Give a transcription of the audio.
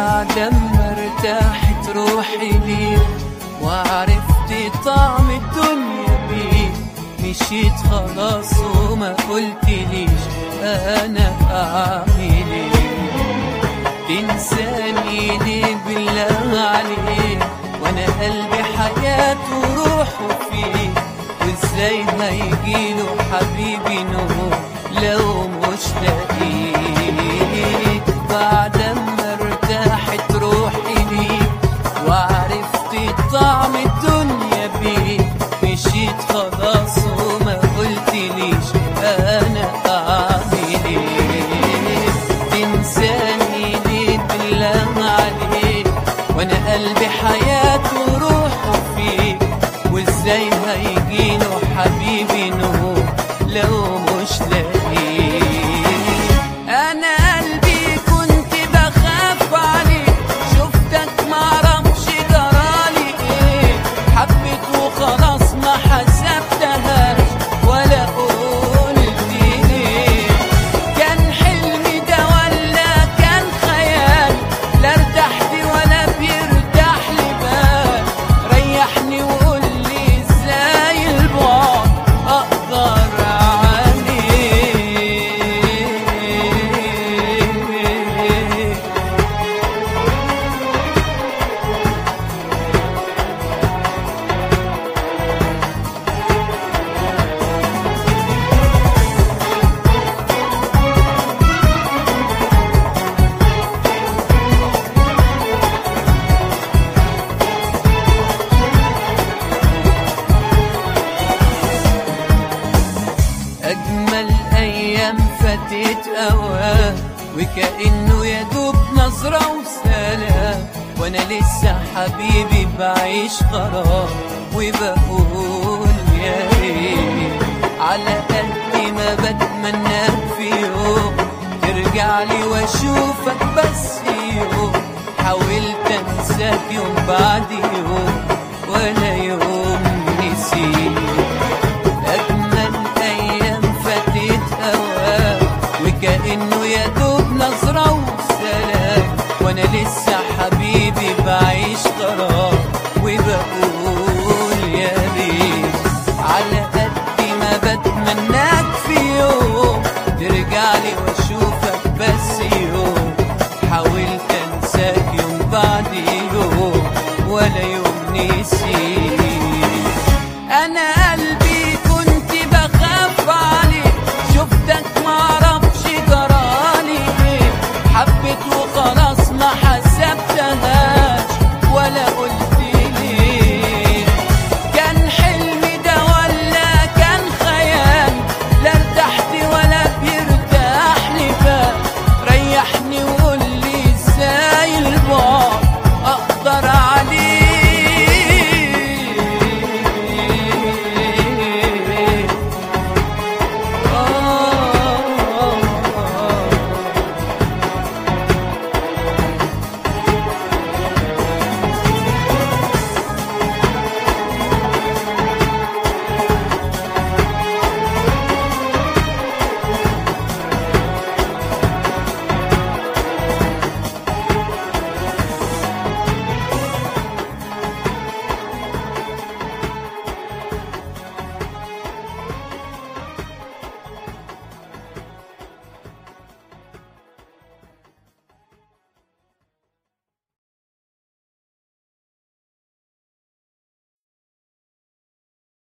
بعد ما ارتاحت روحي ليك وعرفت طعم الدنيا بيك مشيت خلاص وما قلتليش انا اعمل ايه تنساني ليه بالله عليك وانا قلبي حياته وروحه فيك وازاي هيجيله حبيبي نور لو مش لاقيك بعد ما ارتاحت روحي ليك وعرفت طعم الدنيا بيك مشيت خلاص وما قلتليش انا اعمل ايه تنساني ليه بالله عليك وانا قلبي حياته وروحه فيك وازاي هيجيله حبيبي نور لو مش لاقيك انا قلبي كنت بخاف عليك شفتك معرفش جرالي ايه حبيت وخلاص ما حسبتهاش ولا قلت ليه كان حلمي ده ولا كان خيال لا ارتحت ولا بيرتاح لي بال ريحني وقول لي ازاي البعد اقدر عليه أجمل أيام فاتت أوام وكأنه يدوب نظرة وسلام وأنا لسه حبيبي بعيش غرام وبقول يا ريت على قد ما بتمناك في يوم ترجع لي واشوفك بس يوم حاولت انساك يوم بعد يوم ولا يوم نسيت أجمل أيام فاتت أوام وكأنه يدوب نظرة وسلام وأنا لسه